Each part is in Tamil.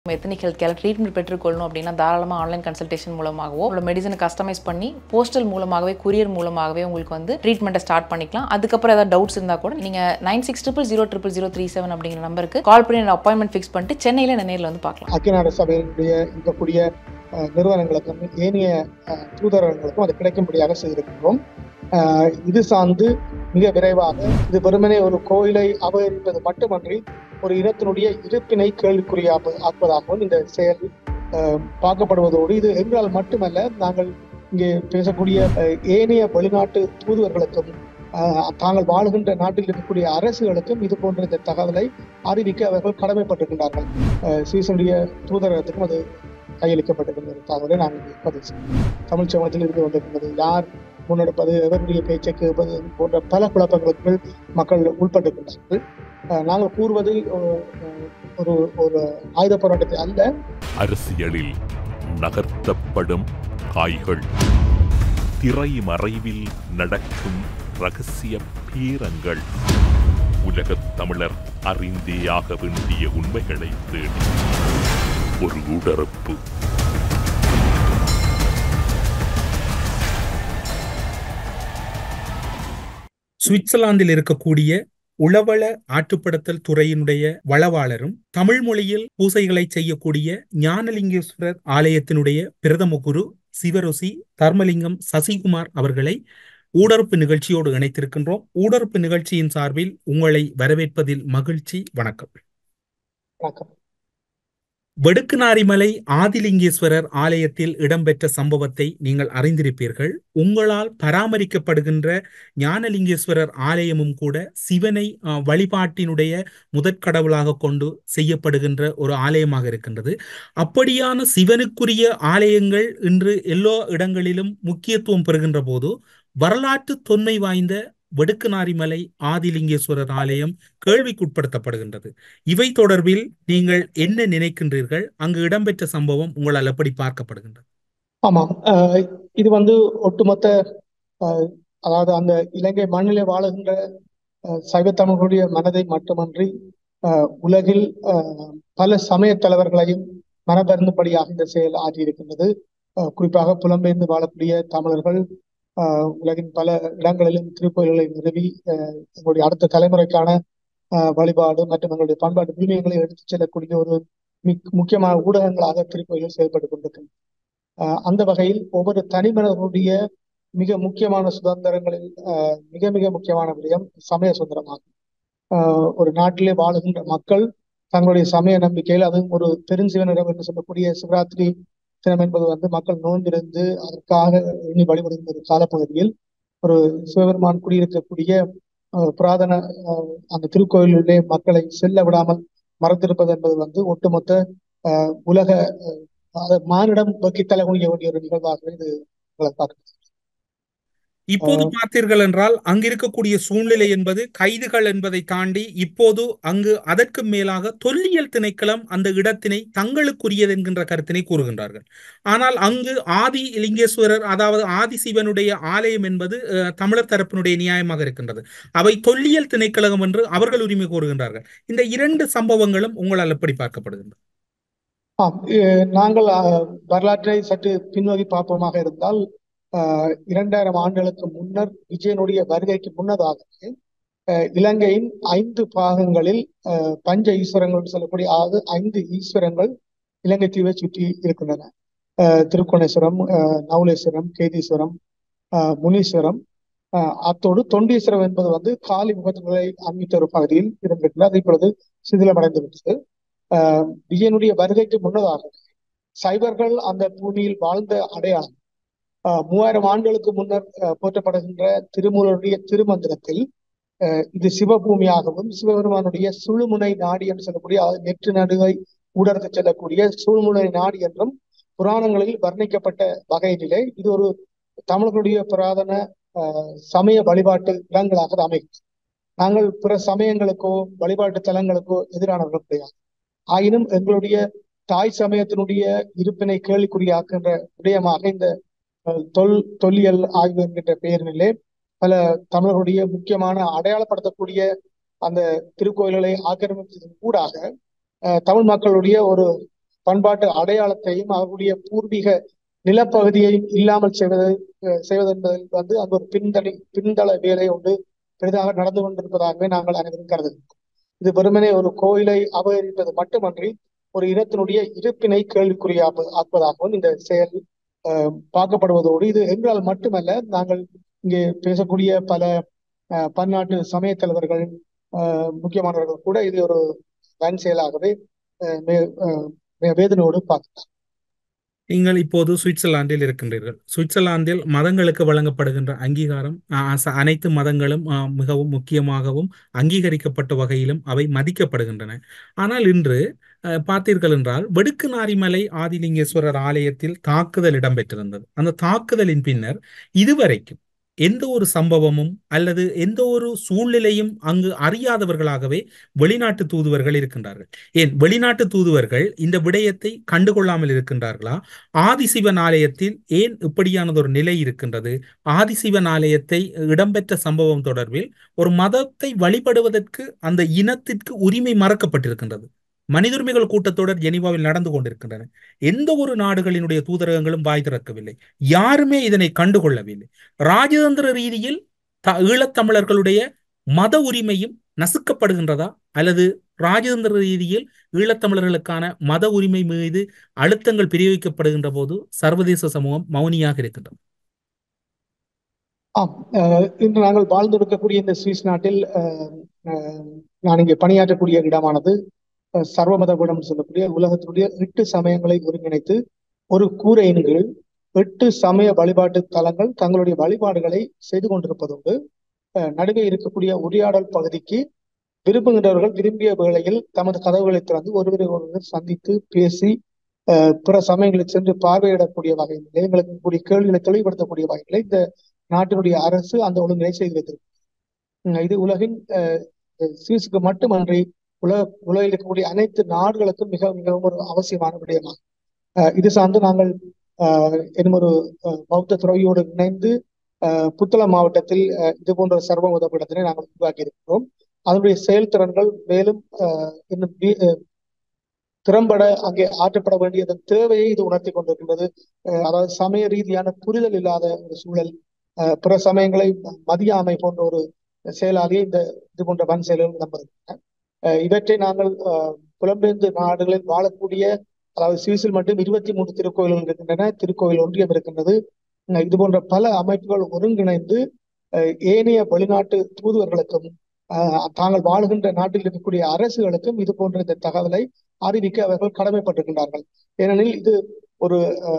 எத்தனிக் ஹெல்த் கேர் ட்ரீட்மெண்ட் பெற்றுக்கொள்ளணும் அப்படின்னா தாராளமாக ஆன்லைன் கன்சல்டேஷன் மூலமாகவோ உங்களோட மெடிசனை கஸ்டமைஸ் பண்ணி போஸ்டல் மூலமாகவே கொரியர் மூலமாகவே உங்களுக்கு வந்து ட்ரீட்மெண்ட்டை ஸ்டார்ட் பண்ணிக்கலாம் அதுக்கப்புறம் ஏதாவது டவுட்ஸ் இருந்தால் கூட நீங்கள் nine six triple zero triple zero three seven அப்படிங்கிற நம்பருக்கு கால் பண்ணி அப்பாயின்மெண்ட் ஃபிக்ஸ் பண்ணிட்டு சென்னையில் நேரில் வந்து பார்க்கலாம் ஐக்கிய சபையினுடைய இருக்கக்கூடிய அஹ், நிறுவனங்களுக்கும் ஏனைய அஹ், தூதரகங்களுக்கும் அது கிடைக்கும்படியாக செய்திருக்கிறோம் அஹ், இது சார்ந்து மிக விரைவாக இது வெறுமனே ஒரு கோயிலை அபகரிப்பது மட்டுமன்றி ஒரு இனத்தினுடைய இருப்பினை கேள்விக்குறியாக ஆக்குவதாகவும் இந்த செயல் அஹ், பார்க்கப்படுவதோடு இது எங்களால் மட்டுமல்ல நாங்கள் இங்கே பேசக்கூடிய அஹ், ஏனைய வெளிநாட்டு தூதுவர்களுக்கும் அஹ், தாங்கள் வாழுகின்ற நாட்டில் இருக்கக்கூடிய அரசுகளுக்கும் இது போன்ற இந்த தகவலை அறிவிக்க அவர்கள் கடமைப்பட்டிருக்கின்றார்கள் அஹ், சுவிசனுடைய தூதரகத்துக்கும் அது கையளிக்கப்பட்டிருக்கின்ற தகவலை நாங்கள் இங்கே பதிவு செய்கிறோம். தமிழ் சமூகத்தில் இருந்து வந்திருக்கின்றது யார் முன்னெடுப்பது எவருடைய பேச்சை கேட்பது போன்ற பல குழப்பங்களுக்கு மக்கள் உட்பட்டிருக்கின்றார்கள் அஹ், நாங்கள் கூறுவது அஹ், ஒரு ஒரு ஆயுத போராட்டத்தை அல்ல அரசியலில் நகர்த்தப்படும் காய்கள் திரைமறைவில் நடக்கும் ரகசிய பீரங்கள் உலகத் தமிழர் அறிந்தேயாக வேண்டிய உண்மைகளை தேடி ஒரு உடறுப்பு சுவிட்சர்லாந்தில் இருக்கக்கூடிய உளவள ஆற்றுப்படுத்தல் துறையினுடைய வளவாளரும் தமிழ் மொழியில் பூசைகளை செய்யக்கூடிய ஞானலிங்கேஸ்வரர் ஆலயத்தினுடைய பிரதம குரு சிவருசி தர்மலிங்கம் சசிகுமார் அவர்களை ஊடறுப்பு நிகழ்ச்சியோடு இணைத்திருக்கின்றோம் ஊடறுப்பு நிகழ்ச்சியின் சார்பில் உங்களை வரவேற்பதில் மகிழ்ச்சி வணக்கம் வணக்கம் வெடுக்குநாரிமலை ஆதிலிங்கேஸ்வரர் ஆலயத்தில் இடம்பெற்ற சம்பவத்தை நீங்கள் அறிந்திருப்பீர்கள் உங்களால் பராமரிக்கப்படுகின்ற ஞானலிங்கேஸ்வரர் ஆலயமும் கூட சிவனை அஹ், வழிபாட்டினுடைய முதற்கடவுளாக கொண்டு செய்யப்படுகின்ற ஒரு ஆலயமாக இருக்கின்றது அப்படியான சிவனுக்குரிய ஆலயங்கள் இன்று எல்லா இடங்களிலும் முக்கியத்துவம் பெறுகின்ற போது வரலாற்று தொன்மை வாய்ந்த வெடுக்குநாரிமலை ஆதிலிங்கேஸ்வரர் ஆலயம் கேள்விக்குட்படுத்தப்படுகின்றது இவை தொடர்பில் நீங்கள் என்ன நினைக்கின்றீர்கள் அங்கு இடம்பெற்ற சம்பவம் உங்களால் எப்படி பார்க்கப்படுகின்றது ஆமாம் அஹ், இது வந்து ஒட்டுமொத்த அஹ், அதாவது அந்த இலங்கை மண்ணிலே வாழுகின்ற அஹ், சைவ தமிழர்களுடைய மனதை மட்டுமன்றி அஹ், உலகில் அஹ், பல சமய தலைவர்களையும் மனப்பெருந்துபடியாக இந்த செயல் ஆற்றியிருக்கின்றது அஹ், குறிப்பாக புலம்பெயர்ந்து வாழக்கூடிய தமிழர்கள் அஹ், உலகின் பல இடங்களிலும் திருக்கோயில்களை நிறுவி அஹ், எங்களுடைய அடுத்த தலைமுறைக்கான அஹ், வழிபாடு மற்றும் எங்களுடைய பண்பாட்டு விழுமியங்களை எடுத்துச் செல்லக்கூடிய ஒரு மிக் முக்கியமான ஊடகங்களாக திருக்கோயில்கள் செயல்பட்டுக் கொண்டிருக்கின்றன அஹ் அந்த வகையில் ஒவ்வொரு தனிமனிதனுடைய மிக முக்கியமான சுதந்திரங்களில் அஹ், மிக மிக முக்கியமான விடயம் சமய சுதந்திரமாகும் அஹ், ஒரு நாட்டிலே வாழுகின்ற மக்கள் தங்களுடைய சமய நம்பிக்கையில் அதுவும் ஒரு பெருஞ்சிவனிடம் என்று சொல்லக்கூடிய சிவராத்திரி தினம் என்பது வந்து மக்கள் நோன்பிருந்து அதற்காக எண்ணி வழிபடுகின்ற ஒரு காலப்பகுதியில் ஒரு சிவபெருமான் குடியிருக்கக்கூடிய அஹ், புராதன அஹ், அந்த திருக்கோயிலிலே மக்களை செல்ல விடாமல் மறந்திருப்பது என்பது வந்து ஒட்டுமொத்த அஹ், உலக அஹ், அது மானிடம் வெக்கி தலைகுனிய வேண்டிய ஒரு நிகழ்வாக இது உங்களை பார்க்கிறது இப்போது பார்த்தீர்கள் என்றால் அங்கு இருக்கக்கூடிய சூழ்நிலை என்பது கைதுகள் என்பதை தாண்டி இப்போது அங்கு அதற்கு மேலாக தொல்லியல் திணைக்களம் அந்த இடத்தினை தங்களுக்குரியது என்கின்ற கருத்தினை கூறுகின்றார்கள் ஆனால் அங்கு ஆதி லிங்கேஸ்வரர் அதாவது ஆதி சிவனுடைய ஆலயம் என்பது அஹ், தமிழர் தரப்பினுடைய நியாயமாக இருக்கின்றது அவை தொல்லியல் திணைக்களம் என்று அவர்கள் உரிமை கூறுகின்றார்கள் இந்த இரண்டு சம்பவங்களும் உங்களால் எப்படி பார்க்கப்படுகின்றது ஆம் அஹ், நாங்கள் அஹ், வரலாற்றை சற்று பின்னோக்கி பார்ப்போமாக இருந்தால் அஹ், இரண்டாயிரம் ஆண்டுகளுக்கு முன்னர் விஜயனுடைய வருகைக்கு முன்னதாகவே அஹ், இலங்கையின் ஐந்து பாகங்களில் அஹ், பஞ்ச ஈஸ்வரங்கள் என்று சொல்லக்கூடிய அதாவது ஐந்து ஈஸ்வரங்கள் இலங்கை தீவை சுற்றி இருக்கின்றன அஹ், திருக்கோணேஸ்வரம் அஹ், நவுலேஸ்வரம் கேதீஸ்வரம் அஹ், முனீஸ்வரம் அஹ், அத்தோடு தொண்டீஸ்வரம் என்பது வந்து காலி முகத்துகளை அண்மித்த ஒரு பகுதியில் இருந்திருக்கிறது அது இப்பொழுது சிதிலமடைந்து விட்டது அஹ், விஜயனுடைய வருகைக்கு முன்னதாக சைவர்கள் அந்த பூமியில் வாழ்ந்த அடையாளம் அஹ், மூவாயிரம் ஆண்டுகளுக்கு முன்னர் அஹ், போற்றப்படுகின்ற திருமூலருடைய திருமந்திரத்தில் அஹ், இது சிவபூமியாகவும் சிவபெருமானுடைய சுழுமுனை நாடி என்று சொல்லக்கூடிய அதாவது நெற்று நடுவை ஊடர்த்து செல்லக்கூடிய சுழுமுனை நாடி என்றும் புராணங்களில் வர்ணிக்கப்பட்ட வகையிலே இது ஒரு தமிழர்களுடைய புராதன அஹ், சமய வழிபாட்டு இடங்களாக அது அமைகிறது நாங்கள் பிற சமயங்களுக்கோ வழிபாட்டு தலங்களுக்கோ எதிரானவர்கள் கிடையாது ஆயினும் எங்களுடைய தாய் சமயத்தினுடைய இருப்பினை கேள்விக்குறியாக்குகின்ற விடயமாக இந்த அஹ், தொல் தொல்லியல் ஆய்வு என்கின்ற பெயரிலே பல தமிழர்களுடைய முக்கியமான அடையாளப்படுத்தக்கூடிய அந்த திருக்கோயில்களை ஆக்கிரமிப்பதன் ஊடாக அஹ், தமிழ் மக்களுடைய ஒரு பண்பாட்டு அடையாளத்தையும் அவர்களுடைய பூர்வீக நிலப்பகுதியையும் இல்லாமல் செய்வது செய்வது என்பதில் வந்து அங்கு ஒரு பின்தளி பின்தள வேலை ஒன்று பெரிதாக நடந்து கொண்டிருப்பதாகவே நாங்கள் அனைவரும் கருதுகிறோம் இது வெறுமனே ஒரு கோயிலை அபகரிப்பது மட்டுமன்றி ஒரு இனத்தினுடைய இருப்பினை கேள்விக்குறியா ஆக்குவதாகவும் இந்த செயல் பார்க்கப்படுவதோடு இது எங்களால் மட்டுமல்ல நாங்கள் இங்கே பேசக்கூடிய பல பன்னாட்டு சமய தலைவர்கள் முக்கியமானவர்கள் கூட இது ஒரு வன் செயலாகவே வேதனையோடு பார்க்கிறார் நீங்கள் இப்போது சுவிட்சர்லாந்தில் இருக்கின்றீர்கள் சுவிட்சர்லாந்தில் மதங்களுக்கு வழங்கப்படுகின்ற அங்கீகாரம் அனைத்து மதங்களும் மிகவும் முக்கியமாகவும் அங்கீகரிக்கப்பட்ட வகையிலும் அவை மதிக்கப்படுகின்றன ஆனால் இன்று பார்த்தீர்கள் என்றால் வெடுக்கு நாரிமலை ஆதிலிங்கேஸ்வரர் ஆலயத்தில் தாக்குதல் இடம்பெற்றிருந்தது அந்த தாக்குதலின் பின்னர் இதுவரைக்கும் எந்த ஒரு சம்பவமும் அல்லது எந்த ஒரு சூழ்நிலையும் அங்கு அறியாதவர்களாகவே வெளிநாட்டு தூதுவர்கள் இருக்கின்றார்கள் ஏன் வெளிநாட்டு தூதுவர்கள் இந்த விடயத்தை கண்டுகொள்ளாமல் இருக்கின்றார்களா ஆதிசிவன் ஆலயத்தில் ஏன் இப்படியானதொரு நிலை இருக்கின்றது ஆதிசிவன் ஆலயத்தை இடம்பெற்ற சம்பவம் தொடர்பில் ஒரு மதத்தை வழிபடுவதற்கு அந்த இனத்திற்கு உரிமை மறக்கப்பட்டிருக்கின்றது மனித உரிமைகள் கூட்டத்தொடர் ஜெனிவாவில் நடந்து கொண்டிருக்கின்றன எந்த ஒரு நாடுகளினுடைய தூதரகங்களும் வாய் திறக்கவில்லை யாருமே இதனை கண்டுகொள்ளவில்லை ராஜதந்திர ரீதியில் த ஈழத்தமிழர்களுடைய மத உரிமையும் நசுக்கப்படுகின்றதா அல்லது ராஜதந்திர ரீதியில் ஈழத்தமிழர்களுக்கான மத உரிமை மீது அழுத்தங்கள் பிரயோகிக்கப்படுகின்ற போது சர்வதேச சமூகம் மௌனியாக இருக்கின்றது ஆம் இன்று நாங்கள் வாழ்ந்திருக்கக்கூடிய இந்த சுவிஸ் நாட்டில் நான் இங்கே பணியாற்றக்கூடிய இடமானது சர்வமதபுரம் சொல்லக்கூடிய உலகத்தினுடைய எட்டு சமயங்களை ஒருங்கிணைத்து ஒரு கூரையின் கீழ் எட்டு சமய வழிபாட்டு தலங்கள் தங்களுடைய வழிபாடுகளை செய்து கொண்டிருப்பதோடு நடுவே இருக்கக்கூடிய உரையாடல் பகுதிக்கு விரும்புகின்றவர்கள் விரும்பிய வேளையில் தமது கதவுகளை திறந்து ஒருவரை ஒருவர் சந்தித்து பேசி பிற சமயங்களை சென்று பார்வையிடக்கூடிய வகையில் எங்களுக்கு கூடிய கேள்விகளை தெளிவுபடுத்தக்கூடிய வகையில் இந்த நாட்டினுடைய அரசு அந்த ஒழுங்கினை செய்து வைத்திருக்கு இது உலகின் சுவிஸுக்கு மட்டுமன்றி உலக உலகில் இருக்கக்கூடிய அனைத்து நாடுகளுக்கும் மிக மிகவும் ஒரு அவசியமான விடயமாகும் இது சார்ந்து நாங்கள் என்னும் ஒரு பௌத்த துறவியோடு இணைந்து புத்தளம் மாவட்டத்தில் இது போன்ற சர்வ உதவிடத்தினை நாங்கள் உருவாக்கி இருக்கிறோம் அதனுடைய செயல்திறன்கள் மேலும் இன்னும் திறம்பட அங்கே ஆற்றப்பட வேண்டியதன் தேவையை இது உணர்த்தி கொண்டிருக்கின்றது அதாவது சமய ரீதியான புரிதல் இல்லாத ஒரு சூழல் பிற சமயங்களை மதியாமை போன்ற ஒரு செயலாலேயே இந்த இது போன்ற வன் செயல்கள் இடம்பெறுகின்றன இவற்றை நாங்கள் புலம்பெயர்ந்து நாடுகளில் வாழக்கூடிய அதாவது சுவிஸில் மட்டும் இருபத்தி மூன்று திருக்கோயில்கள் இருக்கின்றன திருக்கோயில் ஒன்றியம் இருக்கின்றது இது போன்ற பல அமைப்புகள் ஒருங்கிணைந்து ஏனைய வெளிநாட்டு தூதுவர்களுக்கும் தாங்கள் வாழுகின்ற நாட்டில் இருக்கக்கூடிய அரசுகளுக்கும் இது போன்ற இந்த தகவலை அறிவிக்க அவர்கள் கடமைப்பட்டிருக்கின்றார்கள் ஏனெனில் இது ஒரு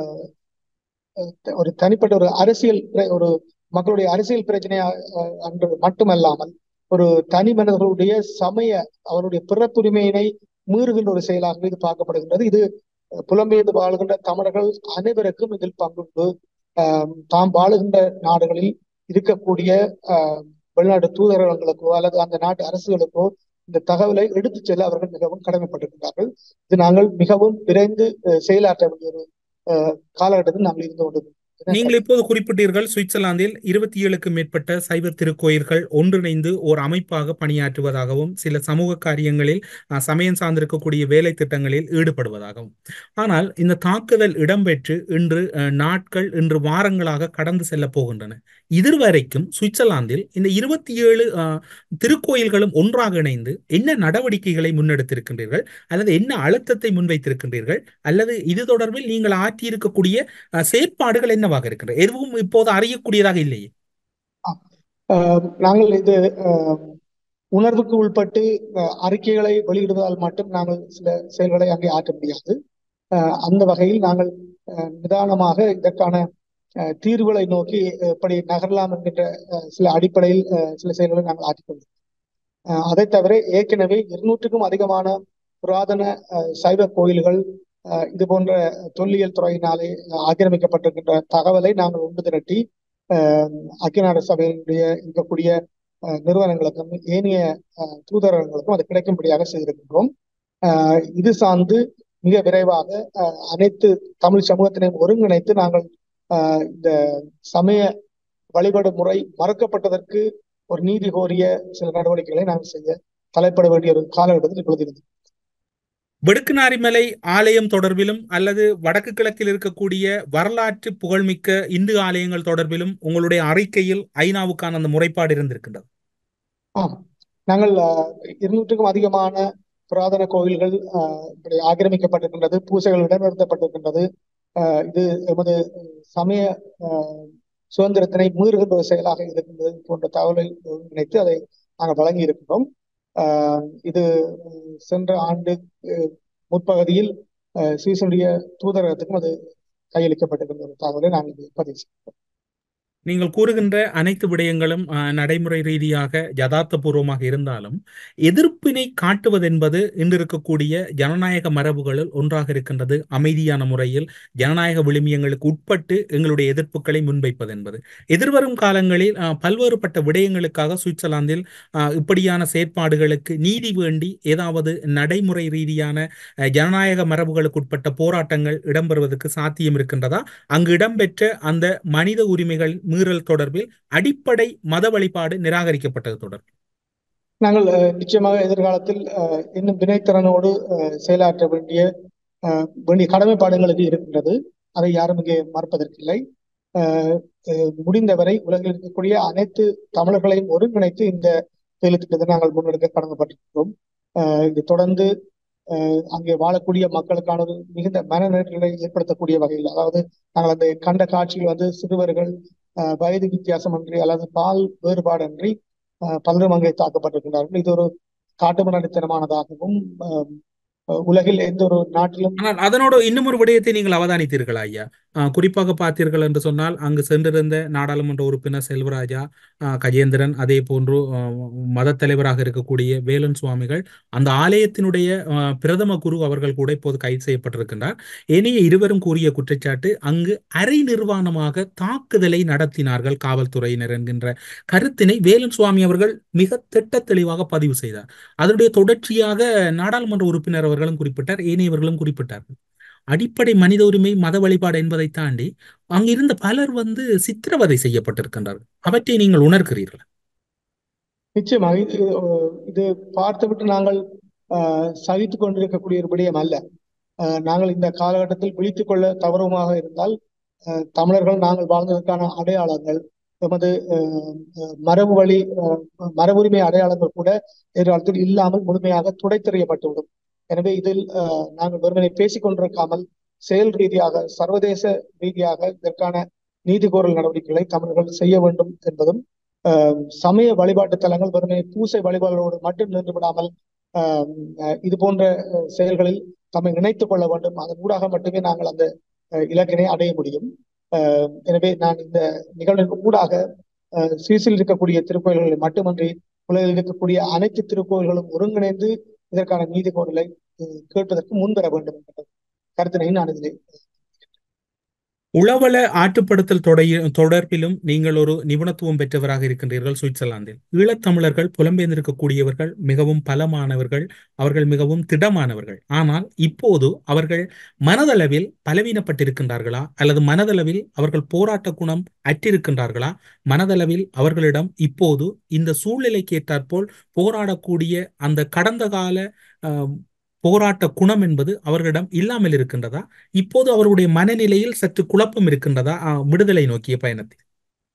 ஒரு தனிப்பட்ட ஒரு அரசியல் ஒரு மக்களுடைய அரசியல் பிரச்சனையா அன்று மட்டுமல்லாமல் ஒரு தனி மனிதர்களுடைய சமய அவருடைய பிறப்புரிமையினை மீறுகின்ற ஒரு செயலாக இது பார்க்கப்படுகின்றது இது புலம்பெயர்ந்து வாழுகின்ற தமிழர்கள் அனைவருக்கும் இதில் பங்குண்டு தாம் வாழுகின்ற நாடுகளில் இருக்கக்கூடிய வெளிநாட்டு தூதரகங்களுக்கோ அல்லது அந்த நாட்டு அரசுகளுக்கோ இந்த தகவலை எடுத்துச் செல்ல அவர்கள் மிகவும் கடமைப்பட்டிருக்கிறார்கள் இது நாங்கள் மிகவும் விரைந்து செயலாற்ற வேண்டிய ஒரு காலகட்டத்தில் நாங்கள் இருந்து கொண்டிருக்கிறோம் நீங்கள் இப்போது குறிப்பிட்டீர்கள் சுவிட்சர்லாந்தில் இருபத்தி ஏழுக்கு மேற்பட்ட சைவ திருக்கோயில்கள் ஒன்றிணைந்து ஓர் அமைப்பாக பணியாற்றுவதாகவும் சில சமூக காரியங்களில் சமயம் சார்ந்திருக்கக்கூடிய வேலை திட்டங்களில் ஈடுபடுவதாகவும் ஆனால் இந்த தாக்குதல் இடம்பெற்று இன்று நாட்கள் இன்று வாரங்களாக கடந்து செல்ல போகின்றன இதுவரைக்கும் சுவிட்சர்லாந்தில் இந்த இருபத்தி ஏழு திருக்கோயில்களும் ஒன்றாக இணைந்து என்ன நடவடிக்கைகளை முன்னெடுத்திருக்கின்றீர்கள் அல்லது என்ன அழுத்தத்தை முன்வைத்திருக்கின்றீர்கள் அல்லது இது தொடர்பில் நீங்கள் ஆற்றியிருக்கக்கூடிய செயற்பாடுகள் என்னவாக இருக்கின்றன எதுவும் இப்போது அறியக்கூடியதாக இல்லையே நாங்கள் இது உணர்வுக்கு உள்பட்டு அறிக்கைகளை வெளியிடுவதால் மட்டும் நாங்கள் சில செயல்களை அங்கே ஆற்ற முடியாது அந்த வகையில் நாங்கள் நிதானமாக இதற்கான தீர்வுகளை நோக்கி எப்படி நகரலாம் என்கின்ற சில அடிப்படையில் சில செயல்களை நாங்கள் ஆற்றிக்கொண்டோம் அதை தவிர ஏற்கனவே இருநூற்றுக்கும் அதிகமான புராதன சைவ கோயில்கள் இது போன்ற தொல்லியல் துறையினாலே ஆக்கிரமிக்கப்பட்டிருக்கின்ற தகவலை நாங்கள் ஒன்று திரட்டி ஐக்கிய சபையினுடைய இருக்கக்கூடிய நிறுவனங்களுக்கும் ஏனைய தூதரகங்களுக்கும் அது கிடைக்கும்படியாக செய்திருக்கின்றோம் இது சார்ந்து மிக விரைவாக அனைத்து தமிழ் சமூகத்தினையும் ஒருங்கிணைத்து நாங்கள் இந்த சமய வழிபாடு முறை மறக்கப்பட்டதற்கு ஒரு நீதி கோரிய சில நடவடிக்கைகளை நாங்கள் செய்ய தலைப்பட வேண்டிய ஒரு காலகட்டத்தில் இப்பொழுது இருந்தது வெடுக்குநாரிமலை ஆலயம் தொடர்பிலும் அல்லது வடக்கு கிழக்கில் இருக்கக்கூடிய வரலாற்று புகழ்மிக்க இந்து ஆலயங்கள் தொடர்பிலும் உங்களுடைய அறிக்கையில் ஐநாவுக்கான அந்த முறைப்பாடு இருந்திருக்கின்றது ஆம் நாங்கள் இருநூற்றுக்கும் அதிகமான புராதன கோயில்கள் இப்படி ஆக்கிரமிக்கப்பட்டிருக்கின்றது பூசைகள் இடநிறுத்தப்பட்டிருக்கின்றது இது எமது சமய சுதந்திரத்தினை மீறுகின்ற ஒரு செயலாக இருக்கின்றது போன்ற தகவலை நினைத்து அதை நாங்கள் வழங்கி இருக்கின்றோம் இது சென்ற ஆண்டு முற்பகுதியில் சுவிசனுடைய தூதரகத்துக்கும் அது கையளிக்கப்பட்டிருக்கின்ற ஒரு தகவலை நாங்கள் பதிவு செய்கிறோம் நீங்கள் கூறுகின்ற அனைத்து விடயங்களும் நடைமுறை ரீதியாக யதார்த்தபூர்வமாக இருந்தாலும் எதிர்ப்பினை காட்டுவதென்பது இன்று இருக்கக்கூடிய ஜனநாயக மரபுகளில் ஒன்றாக இருக்கின்றது அமைதியான முறையில் ஜனநாயக விளிமியங்களுக்கு உட்பட்டு எங்களுடைய எதிர்ப்புகளை முன்வைப்பது என்பது எதிர்வரும் காலங்களில் பல்வேறுபட்ட விடயங்களுக்காக சுவிட்சர்லாந்தில் இப்படியான செயற்பாடுகளுக்கு நீதி வேண்டி ஏதாவது நடைமுறை ரீதியான ஜனநாயக மரபுகளுக்கு உட்பட்ட போராட்டங்கள் இடம்பெறுவதற்கு சாத்தியம் இருக்கின்றதா அங்கு இடம்பெற்ற அந்த மனித உரிமைகள் மீறல் தொடர்பில் அடிப்படை மத வழிபாடு நிராகரிக்கப்பட்டது தொடர்பில் நாங்கள் நிச்சயமாக எதிர்காலத்தில் இன்னும் வினைத்திறனோடு செயலாற்ற வேண்டிய வேண்டிய கடமைப்பாடுகளுக்கு இருக்கின்றது அதை யாரும் இங்கே மறுப்பதற்கில்லை முடிந்தவரை உலகில் இருக்கக்கூடிய அனைத்து தமிழர்களையும் ஒருங்கிணைத்து இந்த செயல் திட்டத்தை நாங்கள் முன்னெடுக்க கடமைப்பட்டிருக்கிறோம் இது தொடர்ந்து அங்கே வாழக்கூடிய மக்களுக்கான ஒரு மிகுந்த மனநெருக்கலை ஏற்படுத்தக்கூடிய வகையில் அதாவது நாங்கள் அந்த கண்ட காட்சியில் வந்து சிறுவர்கள் வயது வித்தியாசமின்றி அல்லது பால் வேறுபாடின்றி பலரும் அங்கே தாக்கப்பட்டிருக்கிறார்கள் இது ஒரு காட்டுமனடித்தனமானதாகவும் உலகில் எந்த ஒரு நாட்டிலும் ஆனால் அதனோட இன்னும் ஒரு விடயத்தை நீங்கள் அவதானித்தீர்களா ஐயா குறிப்பாக பார்த்தீர்கள் என்று சொன்னால் அங்கு சென்றிருந்த நாடாளுமன்ற உறுப்பினர் செல்வராஜா கஜேந்திரன் அதே போன்று மத தலைவராக இருக்கக்கூடிய வேலன் சுவாமிகள் அந்த ஆலயத்தினுடைய பிரதம குரு அவர்கள் கூட இப்போது கைது செய்யப்பட்டிருக்கின்றார் ஏனைய இருவரும் கூறிய குற்றச்சாட்டு அங்கு அரை நிர்வாணமாக தாக்குதலை நடத்தினார்கள் காவல்துறையினர் என்கின்ற கருத்தினை வேலன் சுவாமி அவர்கள் மிக திட்ட தெளிவாக பதிவு செய்தார் அதனுடைய தொடர்ச்சியாக நாடாளுமன்ற உறுப்பினர் அவர்களும் குறிப்பிட்டார் ஏனையவர்களும் குறிப்பிட்டார்கள் அடிப்படை மனித உரிமை மத வழிபாடு என்பதை தாண்டி அங்கிருந்த பலர் வந்து சித்திரவதை செய்யப்பட்டிருக்கின்றார்கள் அவற்றை நீங்கள் உணர்கிறீர்கள் நிச்சயமாக இது இது பார்த்துவிட்டு நாங்கள் சகித்து கொண்டிருக்கக்கூடிய ஒரு விடயம் அல்ல நாங்கள் இந்த காலகட்டத்தில் விழித்துக் கொள்ள தவறுமாக இருந்தால் தமிழர்கள் நாங்கள் வாழ்ந்ததற்கான அடையாளங்கள் எமது மரபு வழி மரபுரிமை அடையாளங்கள் கூட எதிர்காலத்தில் இல்லாமல் முழுமையாக துடைத்தெறியப்பட்டுவிடும் எனவே இதில் நாங்கள் வெறுமனை பேசிக் கொண்டிருக்காமல் செயல் ரீதியாக சர்வதேச ரீதியாக இதற்கான நீதி கோரல் நடவடிக்கைகளை தமிழர்கள் செய்ய வேண்டும் என்பதும் சமய வழிபாட்டு தலங்கள் வெறுமனை பூசை வழிபாடுகளோடு மட்டும் நின்று விடாமல் இது போன்ற செயல்களில் தம்மை இணைத்துக் கொள்ள வேண்டும் அதன் ஊடாக மட்டுமே நாங்கள் அந்த இலக்கினை அடைய முடியும் எனவே நான் இந்த நிகழ்வின் ஊடாக சுவிஸில் இருக்கக்கூடிய திருக்கோயில்களை மட்டுமன்றி உலகில் இருக்கக்கூடிய அனைத்து திருக்கோயில்களும் ஒருங்கிணைந்து இதற்கான நீதி கோரலை கேட்பதற்கு முன்வர வேண்டும் என்ற கருத்தினை நான் இதில் உளவள ஆற்றுப்படுத்தல் தொடர்பிலும் நீங்கள் ஒரு நிபுணத்துவம் பெற்றவராக இருக்கின்றீர்கள் சுவிட்சர்லாந்தில் ஈழத்தமிழர்கள் புலம்பெயர்ந்திருக்கக்கூடியவர்கள் மிகவும் பலமானவர்கள் அவர்கள் மிகவும் திடமானவர்கள் ஆனால் இப்போது அவர்கள் மனதளவில் பலவீனப்பட்டிருக்கின்றார்களா அல்லது மனதளவில் அவர்கள் போராட்ட குணம் அற்றிருக்கின்றார்களா மனதளவில் அவர்களிடம் இப்போது இந்த சூழ்நிலைக்கு ஏற்றாற்போல் போராடக்கூடிய அந்த கடந்த கால போராட்ட குணம் என்பது அவர்களிடம் இல்லாமல் இருக்கின்றதா இப்போது அவருடைய மனநிலையில் சற்று குழப்பம் இருக்கின்றதா விடுதலை நோக்கிய பயணத்தில்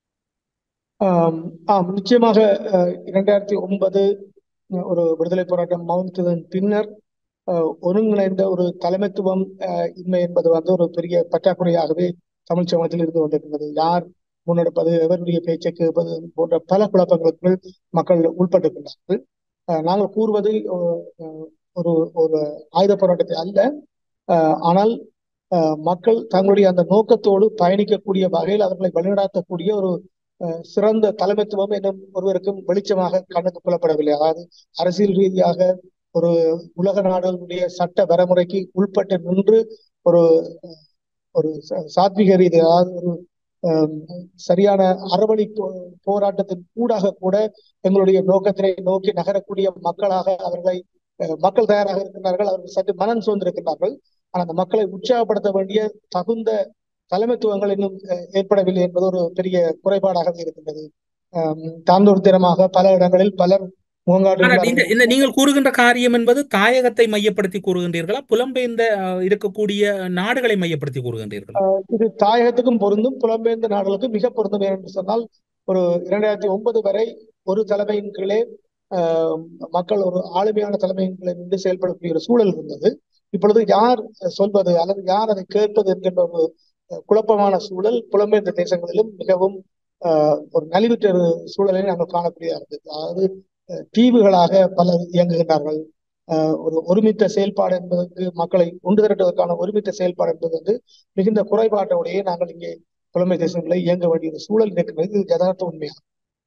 ஆம் நிச்சயமாக இரண்டாயிரத்தி ஒன்பது ஒரு விடுதலை போராட்டம் மவுண்டதன் பின்னர் ஒருங்கிணைந்த ஒரு தலைமைத்துவம் இன்மை என்பது வந்து ஒரு பெரிய பற்றாக்குறையாகவே தமிழ் சமூகத்தில் இருந்து கொண்டிருக்கின்றது யார் முன்னெடுப்பது எவருடைய பேச்சை கேட்பது போன்ற பல குழப்பங்களுக்குள் மக்கள் உட்பட்டிருக்கின்றார்கள் நாங்கள் கூறுவது ஒரு ஒரு ஆயுத போராட்டத்தை அல்ல ஆனால் மக்கள் தங்களுடைய அந்த நோக்கத்தோடு பயணிக்கக்கூடிய வகையில் அவர்களை வழிநடாத்தக்கூடிய ஒரு சிறந்த தலைமைத்துவம் என்னும் ஒருவருக்கும் வெளிச்சமாக கண்ணுக்கு புலப்படவில்லை அதாவது அரசியல் ரீதியாக ஒரு உலக நாடுகளுடைய சட்ட வரைமுறைக்கு உள்பட்டு நின்று ஒரு ஒரு சாத்விக ரீதி அதாவது ஒரு சரியான அறவழி போராட்டத்தின் கூடாக கூட எங்களுடைய நோக்கத்தினை நோக்கி நகரக்கூடிய மக்களாக அவர்களை மக்கள் தயாராக இருக்கின்றார்கள் அவர்கள் சற்று மனம் சூழ்ந்திருக்கிறார்கள் ஆனால் அந்த மக்களை உற்சாகப்படுத்த வேண்டிய தகுந்த தலைமைத்துவங்கள் இன்னும் ஏற்படவில்லை என்பது ஒரு பெரிய குறைபாடாக இருக்கின்றது தாந்தோர்த்திரமாக பல இடங்களில் பலர் முகங்காட்டு ஆனால் இந்த உள்ளார்கள் இந்த நீங்கள் கூறுகின்ற காரியம் என்பது தாயகத்தை மையப்படுத்தி கூறுகின்றீர்களா புலம்பெயர்ந்த அஹ், இருக்கக்கூடிய நாடுகளை மையப்படுத்தி கூறுகின்றீர்களா இது தாயகத்துக்கும் பொருந்தும் புலம்பெயர்ந்த நாடுகளுக்கும் மிக பொருந்தும் என்று சொன்னால் ஒரு இரண்டாயிரத்தி ஒன்பது வரை ஒரு தலைமையின் கீழே ஆஹ், மக்கள் ஒரு ஆளுமையான தலைமையின் கீழே நின்று செயல்படக்கூடிய ஒரு சூழல் இருந்தது இப்பொழுது யார் சொல்வது அல்லது யார் அதை கேட்பது என்கின்ற ஒரு அஹ், குழப்பமான சூழல் புலம்பெயர்ந்த தேசங்களிலும் மிகவும் ஆஹ், ஒரு நலிவுற்ற ஒரு சூழலை நாங்கள் காணக்கூடியதாக இருந்தது அதாவது அஹ், தீவுகளாக பலர் இயங்குகின்றார்கள் ஆஹ், ஒரு ஒருமித்த செயல்பாடு என்பதற்கு மக்களை ஒன்று திரட்டுவதற்கான ஒருமித்த செயல்பாடு என்பது வந்து மிகுந்த குறைபாட்டோடையே நாங்கள் இங்கே புலம்பெயர் தேசங்களில் இயங்க வேண்டிய ஒரு சூழல் இருக்கிறது இது யதார்த்த உண்மையாகும்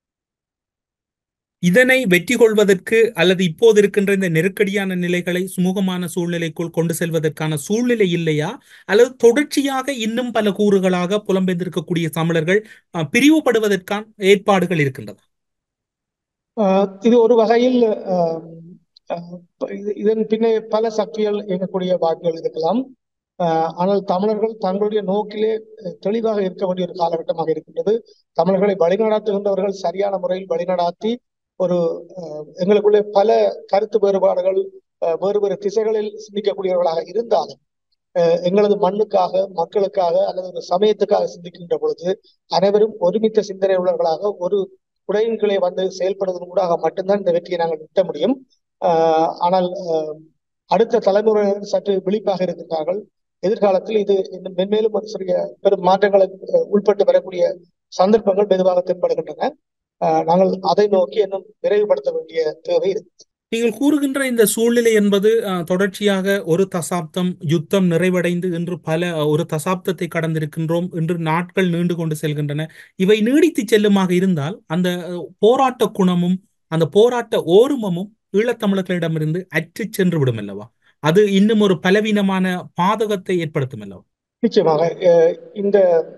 இதனை வெற்றி கொள்வதற்கு அல்லது இப்போது இருக்கின்ற இந்த நெருக்கடியான நிலைகளை சுமூகமான சூழ்நிலைக்குள் கொண்டு செல்வதற்கான சூழ்நிலை இல்லையா அல்லது தொடர்ச்சியாக இன்னும் பல கூறுகளாக புலம்பெயர்ந்திருக்கக்கூடிய தமிழர்கள் அஹ், பிரிவுபடுவதற்கான ஏற்பாடுகள் இருக்கின்றதா ஆஹ் இது ஒரு வகையில் ஆஹ் ஆஹ் இது- இதன் பின்னே பல சக்திகள் இயங்கக்கூடிய வாய்ப்புகள் இருக்கலாம் ஆஹ் ஆனால் தமிழர்கள் தங்களுடைய நோக்கிலே அஹ், தெளிவாக இருக்க வேண்டிய ஒரு காலகட்டமாக இருக்கின்றது தமிழர்களை வழிநடாத்துகின்றவர்கள் சரியான முறையில் வழிநடாத்தி ஒரு ஆஹ், எங்களுக்குள்ளே பல கருத்து வேறுபாடுகள் ஆஹ், வேறு வேறு திசைகளில் சிந்திக்கக்கூடியவர்களாக இருந்தாலும் ஆஹ், எங்களது மண்ணுக்காக மக்களுக்காக அல்லது ஒரு சமயத்துக்காக சிந்திக்கின்ற பொழுது அனைவரும் ஒருமித்த சிந்தனை உள்ளவர்களாக ஒரு குடையின் கீழே வந்து செயல்படுவதன் ஊடாக மட்டும்தான் இந்த வெற்றியை நாங்கள் நிட்ட முடியும் ஆஹ் ஆனால் ஆஹ் அடுத்த தலைமுறையினர் சற்று விழிப்பாக இருக்கின்றார்கள் எதிர்காலத்தில் இது இன்னும் மென்மேலும் ஒரு சிறிய பெரும் மாற்றங்களுக்கு அஹ், உட்பட்டு வரக்கூடிய சந்தர்ப்பங்கள் மெதுவாக தென்படுகின்றன ஆஹ் நாங்கள் அதை நோக்கி இன்னும் விரைவுபடுத்த வேண்டிய தேவை இருக்கு நீங்கள் கூறுகின்ற இந்த சூழ்நிலை என்பது அஹ், தொடர்ச்சியாக ஒரு தசாப்தம் யுத்தம் நிறைவடைந்து இன்று பல அஹ், ஒரு தசாப்தத்தை கடந்திருக்கின்றோம் இன்று நாட்கள் நீண்டு கொண்டு செல்கின்றன இவை நீடித்து செல்லுமாக இருந்தால் அந்த அஹ், போராட்ட குணமும் அந்த போராட்ட ஓருமமும் ஈழத்தமிழர்களிடமிருந்து அற்றுச் சென்று விடும் அல்லவா அது இன்னும் ஒரு பலவீனமான பாதகத்தை ஏற்படுத்தும் அல்லவா நிச்சயமாக அஹ் இந்த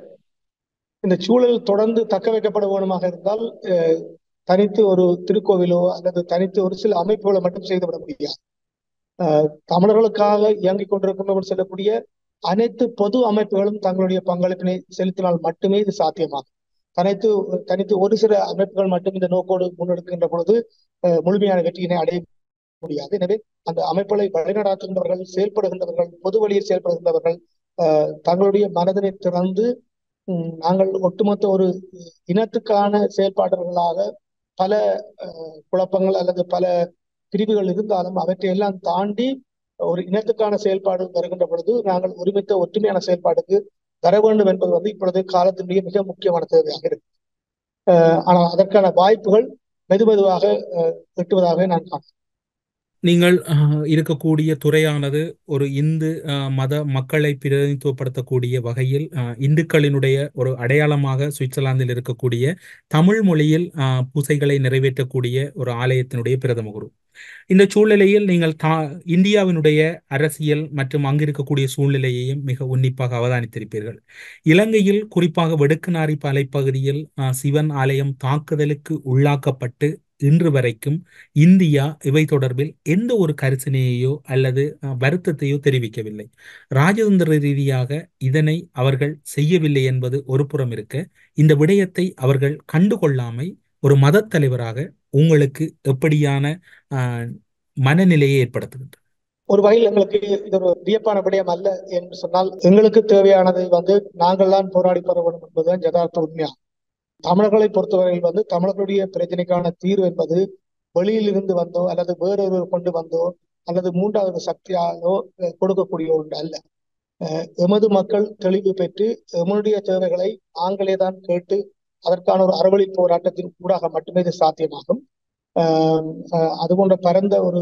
இந்த சூழல் தொடர்ந்து தக்க வைக்கப்பட வேணுமாக இருந்தால் அஹ் தனித்து ஒரு திருக்கோவிலோ அல்லது தனித்து ஒரு சில அமைப்புகளை மட்டும் செய்துவிட முடியாது அஹ் தமிழர்களுக்காக இயங்கிக் கொண்டிருக்கின்றவர் சொல்லக்கூடிய அனைத்து பொது அமைப்புகளும் தங்களுடைய பங்களிப்பினை செலுத்தினால் மட்டுமே இது சாத்தியமாகும் தனித்து தனித்து ஒரு சில அமைப்புகள் மட்டும் இந்த நோக்கோடு முன்னெடுக்கின்ற பொழுது அஹ் முழுமையான வெற்றியினை அடைய முடியாது எனவே அந்த அமைப்புகளை வழிநடாத்துகின்றவர்கள் செயல்படுகின்றவர்கள் பொது வழியில் செயல்படுகின்றவர்கள் அஹ் தங்களுடைய மனதினை திறந்து உம், நாங்கள் ஒட்டுமொத்த ஒரு இனத்துக்கான செயல்பாடுகளாக பல அஹ், குழப்பங்கள் அல்லது பல பிரிவுகள் இருந்தாலும் அவற்றை எல்லாம் தாண்டி ஒரு இனத்துக்கான செயல்பாடு வருகின்ற பொழுது நாங்கள் ஒருமித்த ஒற்றுமையான செயல்பாடுக்கு வர வேண்டும் என்பது வந்து இப்பொழுது காலத்தினுடைய மிக முக்கியமான தேவையாக இருக்கு அஹ், ஆனால் அதற்கான வாய்ப்புகள் மெது மெதுவாக அஹ், எட்டுவதாக நான் காண்கிறேன் நீங்கள் அஹ், இருக்கக்கூடிய துறையானது ஒரு இந்து அஹ், மத மக்களை பிரதிநிதித்துவப்படுத்தக்கூடிய வகையில் அஹ், இந்துக்களினுடைய ஒரு அடையாளமாக சுவிட்சர்லாந்தில் இருக்கக்கூடிய தமிழ் மொழியில் அஹ், பூசைகளை நிறைவேற்றக்கூடிய ஒரு ஆலயத்தினுடைய பிரதம குரு இந்த சூழ்நிலையில் நீங்கள் தா இந்தியாவினுடைய அரசியல் மற்றும் அங்கிருக்கக்கூடிய சூழ்நிலையையும் மிக உன்னிப்பாக அவதானித்திருப்பீர்கள் இலங்கையில் குறிப்பாக வெடுக்குநாரி மலைப்பகுதியில் அஹ், சிவன் ஆலயம் தாக்குதலுக்கு உள்ளாக்கப்பட்டு இன்று வரைக்கும் இந்தியா இவை தொடர்பில் எந்த ஒரு கரிசனையையோ அல்லது அஹ், வருத்தத்தையோ தெரிவிக்கவில்லை ராஜதந்திர ரீதியாக இதனை அவர்கள் செய்யவில்லை என்பது ஒரு புறம் இருக்க இந்த விடயத்தை அவர்கள் கண்டுகொள்ளாமை ஒரு மதத் தலைவராக உங்களுக்கு எப்படியான அஹ், மனநிலையை ஏற்படுத்துகின்றது ஒரு வகையில் எங்களுக்கு இது ஒரு வியப்பான விடயம் அல்ல என்று சொன்னால் எங்களுக்கு தேவையானதை வந்து நாங்கள் தான் போராடி பெற வேண்டும் என்பதுதான் யதார்த்த உண்மையாகும் தமிழர்களை பொறுத்தவரையில் வந்து தமிழர்களுடைய பிரச்சனைக்கான தீர்வு என்பது வெளியில் இருந்து வந்தோ அல்லது வேறொருவர் கொண்டு வந்தோ அல்லது மூன்றாவது சக்தியாலோ அஹ், கொடுக்கக்கூடிய ஒன்று அல்ல அஹ், எமது மக்கள் தெளிவு பெற்று எமனுடைய தேவைகளை நாங்களே தான் கேட்டு அதற்கான ஒரு அறவழி போராட்டத்தின் ஊடாக மட்டுமே இது சாத்தியமாகும் ஆஹ் அஹ் அது போன்ற பரந்த ஒரு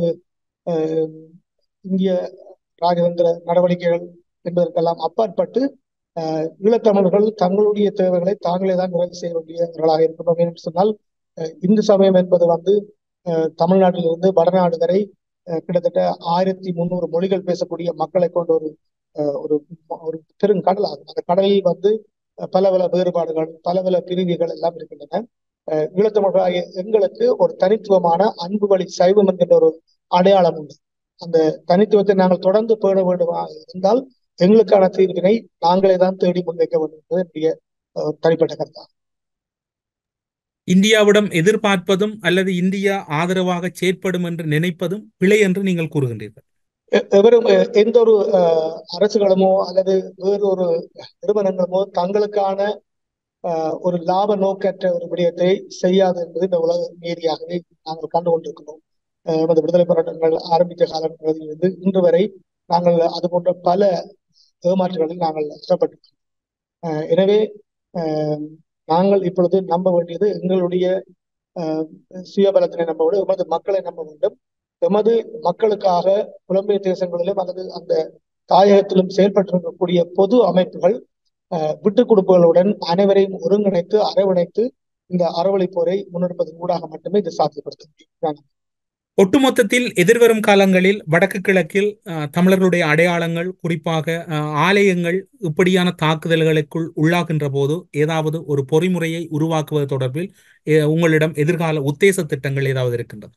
ஆஹ் இந்திய ராஜதந்திர நடவடிக்கைகள் என்பதற்கெல்லாம் அப்பாற்பட்டு ஆஹ் ஈழத்தமிழர்கள் தங்களுடைய தேவைகளை தாங்களே தான் நிறைவு செய்ய வேண்டியவர்களாக இருக்கின்றோம் என்று சொன்னால் ஆஹ் இந்து சமயம் என்பது வந்து ஆஹ் தமிழ்நாட்டிலிருந்து வடநாடு வரை ஆஹ் கிட்டத்தட்ட ஆயிரத்தி முந்நூறு மொழிகள் பேசக்கூடிய மக்களை கொண்ட ஒரு ஆஹ் ஒரு ஒரு பெருங்கடல் ஆகும் அந்த கடலில் வந்து ஆஹ் பல பல வேறுபாடுகள் பல பல பிரிவுகள் எல்லாம் இருக்கின்றன ஆஹ் ஈழத்தமிழர்களாகிய எங்களுக்கு ஒரு தனித்துவமான அன்பு வழி சைவம் என்கின்ற ஒரு அடையாளம் உண்டு அந்த தனித்துவத்தை நாங்கள் தொடர்ந்து பேண வேண்டுமா இருந்தால் எங்களுக்கான தீர்வினை நாங்களே தான் தேடி முன்வைக்க வேண்டும் என்பது என்னுடைய ஆஹ் தனிப்பட்ட கருத்தாகும் இந்தியாவிடம் எதிர்பார்ப்பதும் அல்லது இந்தியா ஆதரவாக செயற்படும் என்று நினைப்பதும் பிழை என்று நீங்கள் கூறுகின்றீர்கள் எ- எவரும் எ- எந்த ஒரு அஹ், அரசுகளுமோ அல்லது வேறொரு நிறுவனங்களுமோ தங்களுக்கான அஹ், ஒரு லாப நோக்கற்ற ஒரு விடயத்தை செய்யாது என்பது இந்த உலக நீதியாகவே நாங்கள் கண்டு கொண்டிருக்கிறோம் அஹ், நமது விடுதலை போராட்டங்கள் ஆரம்பித்த காலங்களிலிருந்து இன்று வரை நாங்கள் அது போன்ற பல ஏமாற்றுகளில் நாங்கள் அகப்பட்டிருக்கிறோம் அஹ், எனவே அஹ், நாங்கள் இப்பொழுது நம்ப வேண்டியது எங்களுடைய அஹ், சுயபலத்தினை நம்ப வேண்டும் எமது மக்களை நம்ப வேண்டும் எமது மக்களுக்காக புலம்பெயர் தேசங்களிலும் அல்லது அந்த தாயகத்திலும் செயல்பட்டிருக்கக்கூடிய பொது அமைப்புகள் அஹ், விட்டுக் கொடுப்புகளுடன் அனைவரையும் ஒருங்கிணைத்து அரவணைத்து இந்த அறவழி போரை முன்னெடுப்பதன் ஊடாக மட்டுமே இது சாத்தியப்படுத்த முடியும் நான் ஒட்டுமொத்தத்தில் எதிர்வரும் காலங்களில் வடக்கு கிழக்கில் அஹ், தமிழர்களுடைய அடையாளங்கள் குறிப்பாக அஹ், ஆலயங்கள் இப்படியான தாக்குதல்களுக்குள் உள்ளாகின்ற போது ஏதாவது ஒரு பொறிமுறையை உருவாக்குவது தொடர்பில் அஹ், உங்களிடம் எதிர்கால உத்தேச திட்டங்கள் ஏதாவது இருக்கின்றது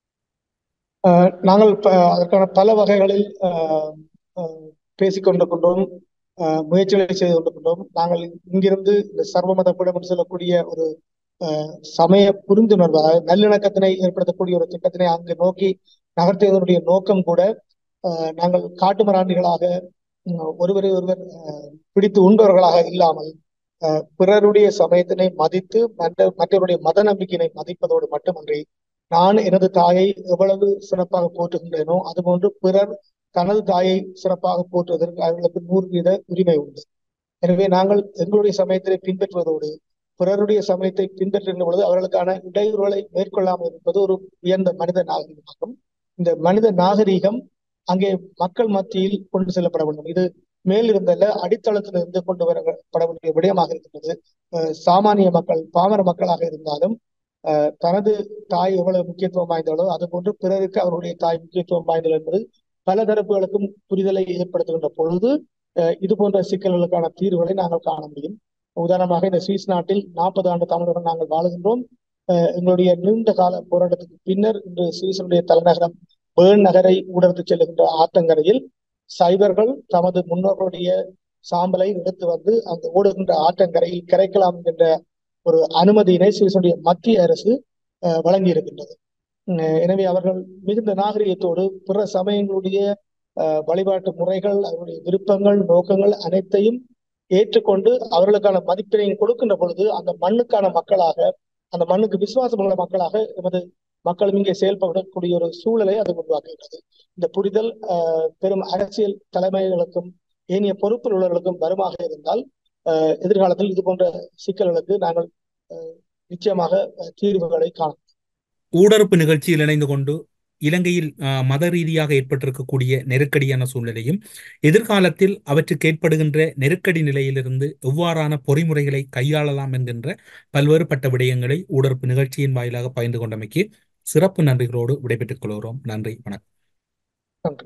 அஹ், நாங்கள் ப- அதற்கான பல வகைகளில் அஹ், அஹ், பேசிக் கொண்டிருக்கின்றோம் அஹ், முயற்சிகளை செய்து கொண்டிருக்கின்றோம் நாங்கள் இங்கிருந்து இந்த சர்வமத பீடம் என்று சொல்லக்கூடிய ஒரு அஹ், சமய புரிந்துணர்வு அதாவது நல்லிணக்கத்தினை ஏற்படுத்தக்கூடிய ஒரு திட்டத்தினை அங்கு நோக்கி நகர்த்துவதனுடைய நோக்கம் கூட அஹ், நாங்கள் காட்டுமிராண்டிகளாக உம், ஒருவரை ஒருவர் அஹ், பிடித்து உண்பவர்களாக இல்லாமல் அஹ், பிறருடைய சமயத்தினை மதித்து மற்ற மற்றவருடைய மத நம்பிக்கையினை மதிப்பதோடு மட்டுமன்றி நான் எனது தாயை எவ்வளவு சிறப்பாக போற்றுகின்றேனோ அதுபோன்று பிறர் தனது தாயை சிறப்பாக போற்றுவதற்கு அவர்களுக்கு நூறு வீத உரிமை உண்டு எனவே நாங்கள் எங்களுடைய சமயத்தை பின்பற்றுவதோடு பிறருடைய சமயத்தை பின்பற்றுகின்ற பொழுது அவர்களுக்கான இடையூறுகளை மேற்கொள்ளாமல் இருப்பது ஒரு உயர்ந்த மனித நாகரிகமாகும் இந்த மனித நாகரிகம் அங்கே மக்கள் மத்தியில் கொண்டு செல்லப்பட வேண்டும் இது மேலிருந்தல்ல அடித்தளத்திலிருந்து கொண்டு வரப்பட வேண்டிய விடயமாக இருக்கின்றது அஹ் சாமானிய மக்கள் பாமர மக்களாக இருந்தாலும் அஹ் தனது தாய் எவ்வளவு முக்கியத்துவம் வாய்ந்தாலோ அதுபோன்று பிறருக்கு அவருடைய தாய் முக்கியத்துவம் வாய்ந்தது என்பது பல தரப்புகளுக்கும் புரிதலை ஏற்படுத்துகின்ற பொழுது அஹ் இது போன்ற சிக்கல்களுக்கான தீர்வுகளை நாங்கள் காண முடியும் உதாரணமாக இந்த சுவிஸ் நாட்டில் நாற்பது ஆண்டு தமிழர்கள் நாங்கள் வாழுகின்றோம் அஹ் எங்களுடைய நீண்ட கால போராட்டத்துக்கு பின்னர் இன்று சுவிஸனுடைய தலைநகரம் பேர்ன் நகரை ஊடறுத்து செல்லுகின்ற ஆற்றங்கரையில் சைபர்கள் தமது முன்னோர்களுடைய சாம்பலை எடுத்து வந்து அந்த ஓடுகின்ற ஆற்றங்கரையில் கரைக்கலாம் என்ற ஒரு அனுமதியினை சுவிஸனுடைய மத்திய அரசு அஹ், வழங்கி இருக்கின்றது அஹ், எனவே அவர்கள் மிகுந்த நாகரிகத்தோடு பிற சமயங்களுடைய அஹ், வழிபாட்டு முறைகள் அவருடைய விருப்பங்கள் நோக்கங்கள் அனைத்தையும் ஏற்றுக்கொண்டு அவர்களுக்கான மதிப்பினை கொடுக்கின்ற பொழுது அந்த மண்ணுக்கான மக்களாக அந்த மண்ணுக்கு விசுவாசமுள்ள மக்களாக எமது மக்களும் இங்கே செயல்படக்கூடிய ஒரு சூழலை அது உருவாக்குகிறது இந்த புரிதல் அஹ், பெரும் அரசியல் தலைமைகளுக்கும் ஏனைய பொறுப்பில் உள்ளவர்களுக்கும் வருமாக இருந்தால் அஹ், எதிர்காலத்தில் இது போன்ற சிக்கல்களுக்கு நாங்கள் அஹ், நிச்சயமாக அஹ், தீர்வுகளை காண ஊடறுப்பு நிகழ்ச்சியில் இணைந்து கொண்டு இலங்கையில் அஹ், மத ரீதியாக ஏற்பட்டிருக்கக்கூடிய நெருக்கடியான சூழ்நிலையும் எதிர்காலத்தில் அவற்றுக்கு ஏற்படுகின்ற நெருக்கடி நிலையிலிருந்து எவ்வாறான பொறிமுறைகளை கையாளலாம் என்கின்ற பல்வேறுபட்ட விடயங்களை ஊடறுப்பு நிகழ்ச்சியின் வாயிலாக பகிர்ந்து கொண்டமைக்கு சிறப்பு நன்றிகளோடு விடைபெற்றுக் கொள்கிறோம் நன்றி வணக்கம் நன்றி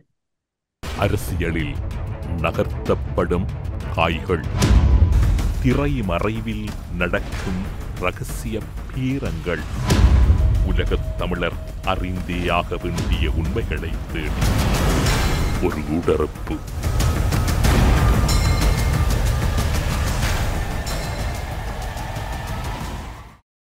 அரசியலில் நகர்த்தப்படும் காய்கள் திரைமறைவில் நடக்கும் ரகசிய பீரங்கள் உலகத் தமிழர் அறிந்தேயாக வேண்டிய உண்மைகளை தேடி ஒரு உடறுப்பு